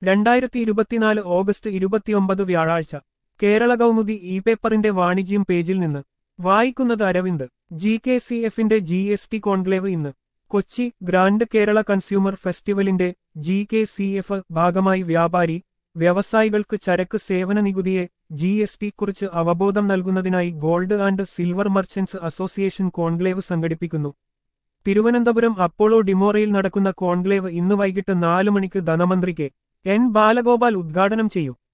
രണ്ടായിരത്തി ഇരുപത്തിനാല് ഓഗസ്റ്റ് ഇരുപത്തിയൊമ്പത് വ്യാഴാഴ്ച കേരള കൗമുദി ഇ പേപ്പറിന്റെ വാണിജ്യം പേജിൽ നിന്ന് വായിക്കുന്നത് അരവിന്ദ് ജി കെ സി എഫിന്റെ ജി എസ് ടി കോൺക്ലേവ് ഇന്ന് കൊച്ചി ഗ്രാൻഡ് കേരള കൺസ്യൂമർ ഫെസ്റ്റിവലിന്റെ ജി കെ സി എഫ് ഭാഗമായി വ്യാപാരി വ്യവസായികൾക്ക് ചരക്ക് സേവന നികുതിയെ ജി എസ് ടി കുറിച്ച് അവബോധം നൽകുന്നതിനായി gold and silver merchants association conclave സംഘടിപ്പിക്കുന്നു തിരുവനന്തപുരം അപ്പോളോ ഡിമോറയിൽ നടക്കുന്ന കോൺക്ലേവ് ഇന്ന് വൈകിട്ട് നാല് മണിക്ക് ധനമന്ത്രി കെ എൻ ബാലഗോപാൽ ഉദ്ഘാടനം ചെയ്യും